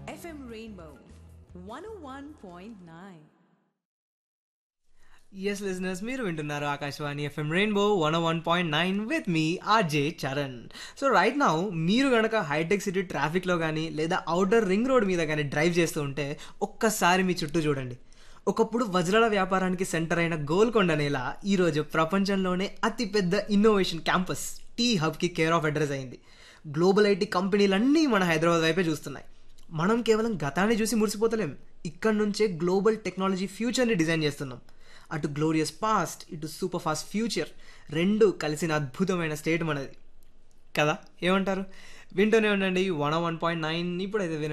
FM Rainbow 101.9. Yes listeners మీరు వింటున్నారు Akashvani FM Rainbow one one point nine with మీ RJ Charan so right now మీరు గనక హైటెక్ సిటీ ట్రాఫిక్లో కానీ లేదా అవుటర్ రింగ్ రోడ్ మీద కానీ డ్రైవ్ చేస్తూ ఉంటే ఒక్కసారి మీ చుట్టూ చూడండి ఒకప్పుడు వజ్రాల వ్యాపారానికి సెంటర్ అయిన గోల్కొండ నేల ఈరోజు ప్రపంచంలోనే అతిపెద్ద ఇన్నోవేషన్ క్యాంపస్ టీ హబ్కి కేర్ ఆఫ్ అడ్రస్ అయింది గ్లోబల్ ఐటీ కంపెనీలన్నీ మన హైదరాబాద్ వైపే చూస్తున్నాయి మనం కేవలం గతాన్ని చూసి మురిసిపోతలేం ఇక్కడ నుంచే గ్లోబల్ టెక్నాలజీ ఫ్యూచర్ని డిజైన్ చేస్తున్నాం అటు గ్లోరియస్ పాస్ట్ ఇటు సూపర్ ఫాస్ట్ ఫ్యూచర్ రెండు కలిసిన అద్భుతమైన స్టేట్ మనది కదా ఏమంటారు వింటూనే ఉండండి వన్ వన్ పాయింట్ నైన్ ఇప్పుడైతే వినండి